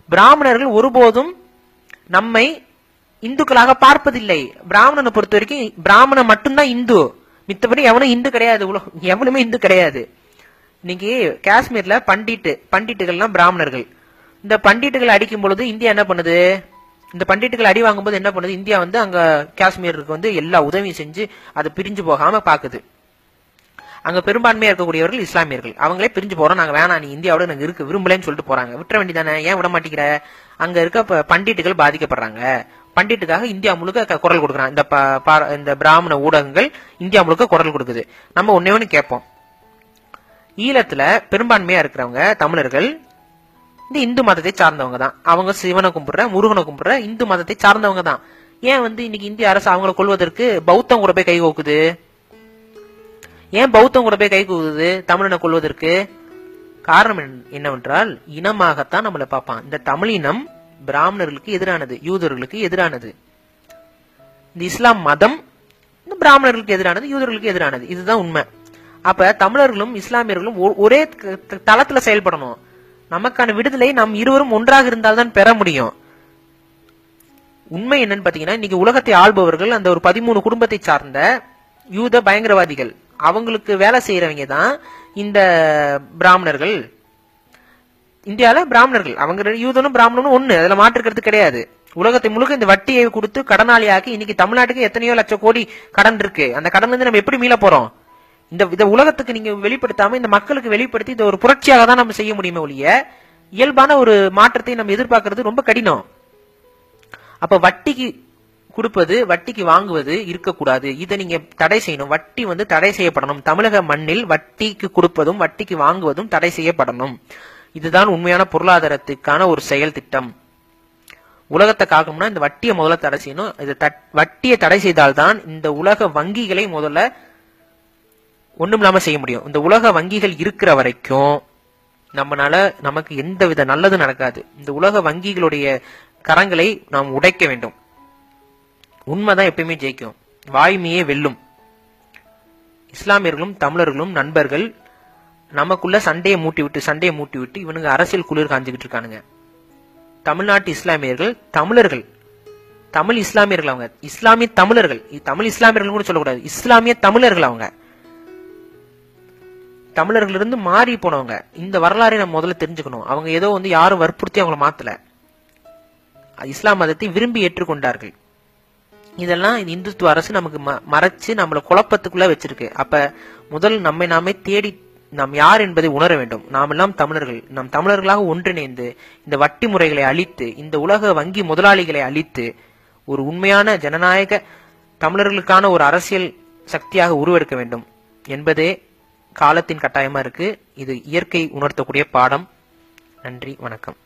பிராமணர்கள் ஒருபோதும் நம்மை இந்துக்களாக பார்ப்பதில்லை பிராமணனை பொறுத்த வரைக்கும் பிராமணன் மட்டும்தான் இந்து மித்தபடி எவனும் இந்து கிடையாது உலகம் எவனுமே இந்து கிடையாது இன்னைக்கு காஷ்மீர்ல பண்டிட்டு பண்டிட்டுகள்லாம் பிராமணர்கள் இந்த பண்டிட்டுகள் அடிக்கும் பொழுது இந்தியா என்ன பண்ணுது இந்த பண்டிட்டுகள் அடி வாங்கும்போது என்ன பண்ணுது இந்தியா வந்து அங்க காஷ்மீருக்கு வந்து எல்லா உதவியும் செஞ்சு அதை பிரிஞ்சு போகாம பாக்குது அங்க பெரும்பான்மையா இருக்கக்கூடியவர்கள் இஸ்லாமியர்கள் அவங்களே பிரிஞ்சு போறோம் நாங்க வேணாம் நீ இந்தியாவோட நாங்க இருக்க விரும்பலன்னு சொல்லிட்டு போறாங்க விட்டுற வேண்டியதானே ஏன் விட மாட்டேங்கிற அங்க இருக்க ப- பண்டிட்டுகள் பாதிக்கப்படுறாங்க பண்டிட்டுக்காக இந்தியா முழுக்க க- குரல் கொடுக்குறான் இந்த ப- பா- இந்த பிராமண ஊடகங்கள் இந்தியா முழுக்க குரல் கொடுக்குது நம்ம ஒன்னே ஒண்ணு கேட்போம் ஈழத்துல பெரும்பான்மையா இருக்கிறவங்க தமிழர்கள் இந்த இந்து மதத்தை சார்ந்தவங்க தான் அவங்க சிவனை கும்பிடுற முருகனை கும்பிடுற இந்து மதத்தை சார்ந்தவங்க தான் ஏன் வந்து இன்னைக்கு இந்திய அரசு அவங்கள கொள்வதற்கு பௌத்தம் கூட போய் கை கோக்குது ஏன் பௌத்தம் கூட போய் கை கூகுது தமிழனை கொள்வதற்கு காரணம் என்ன- என்னவென்றால் இனமாகத்தான் நம்மளை பார்ப்பான் இந்த தமிழ் இனம் பிராமணர்களுக்கு எதிரானது யூதர்களுக்கு எதிரானது இந்த இஸ்லாம் மதம் இந்த பிராமணர்களுக்கு எதிரானது யூதர்களுக்கு எதிரானது இதுதான் உண்மை அப்ப தமிழர்களும் இஸ்லாமியர்களும் ஒ- ஒரே த- த- தளத்துல செயல்படணும் நமக்கான விடுதலை நாம் இருவரும் ஒன்றாக இருந்தால்தான் பெற முடியும் உண்மை என்னன்னு பாத்தீங்கன்னா இன்னைக்கு உலகத்தை ஆள்பவர்கள் அந்த ஒரு பதிமூணு குடும்பத்தை சார்ந்த யூத பயங்கரவாதிகள் அவங்களுக்கு வேலை செய்யறவங்க தான் இந்த பிராமணர்கள் இந்தியால பிராமணர்கள் அவங்க யூதனும் பிராமணனும் ஒண்ணு அதுல மாற்றுக்கிறது கிடையாது உலகத்தை முழுக்க இந்த வட்டியை கொடுத்து கடனாளியாக்கி இன்னைக்கு தமிழ்நாட்டுக்கு எத்தனையோ லட்சம் கோடி கடன் இருக்கு அந்த கடன் வந்து நம்ம எப்படி மீள போறோம் இந்த இந்த உலகத்துக்கு நீங்க வெளிப்படுத்தாம இந்த மக்களுக்கு வெளிப்படுத்தி இந்த ஒரு புரட்சியாக தான் நம்ம செய்ய முடியுமே ஒழிய இயல்பான ஒரு மாற்றத்தை நம்ம எதிர்பார்க்கறது ரொம்ப கடினம் அப்ப வட்டிக்கு கொடுப்பது வட்டிக்கு வாங்குவது இருக்கக்கூடாது இதை நீங்க தடை செய்யணும் வட்டி வந்து தடை செய்யப்படணும் தமிழக மண்ணில் வட்டிக்கு கொடுப்பதும் வட்டிக்கு வாங்குவதும் தடை செய்யப்படணும் இதுதான் உண்மையான பொருளாதாரத்துக்கான ஒரு செயல் திட்டம் உலகத்தை காக்கணும்னா இந்த வட்டியை முதல்ல தடை செய்யணும் இது தட்- வட்டியை தடை செய்தால்தான் இந்த உலக வங்கிகளை முதல்ல ஒண்ணும் இல்லாம செய்ய முடியும் இந்த உலக வங்கிகள் இருக்கிற வரைக்கும் நம்மனால நமக்கு எந்த வித நல்லதும் நடக்காது இந்த உலக வங்கிகளுடைய கரங்களை நாம் உடைக்க வேண்டும் உண்மைதான் எப்பயுமே ஜெயிக்கும் வாய்மையே வெல்லும் இஸ்லாமியர்களும் தமிழர்களும் நண்பர்கள் நமக்குள்ள சண்டையை மூட்டி விட்டு சண்டையை மூட்டி விட்டு இவனுங்க அரசியல் குளிர் காஞ்சுக்கிட்டு இருக்கானுங்க தமிழ்நாட்டு இஸ்லாமியர்கள் தமிழர்கள் தமிழ் இஸ்லாமியர்கள் அவங்க இஸ்லாமிய தமிழர்கள் இது தமிழ் இஸ்லாமியர்கள் கூட சொல்லக்கூடாது இஸ்லாமிய தமிழர்கள் அவங்க தமிழர்கள் இருந்து மாறி போனவங்க இந்த வரலாறை நம்ம முதல்ல தெரிஞ்சுக்கணும் அவங்க ஏதோ வந்து யாரும் வற்புறுத்தி அவங்கள மாத்தல இஸ்லாம் மதத்தை விரும்பி ஏற்றுக்கொண்டார்கள் இதெல்லாம் இந்த இந்துத்துவ அரசு நமக்கு ம- மறைச்சு நம்மள குழப்பத்துக்குள்ள வச்சிருக்கு அப்ப முதல் நம்மை நாமே தேடி நாம் யார் என்பதை உணர வேண்டும் நாமெல்லாம் தமிழர்கள் நாம் தமிழர்களாக ஒன்றிணைந்து இந்த வட்டி முறைகளை அழித்து இந்த உலக வங்கி முதலாளிகளை அழித்து ஒரு உண்மையான ஜனநாயக தமிழர்களுக்கான ஒரு அரசியல் சக்தியாக உருவெடுக்க வேண்டும் என்பதே காலத்தின் கட்டாயமா இருக்கு இது இயற்கை உணர்த்தக்கூடிய பாடம் நன்றி வணக்கம்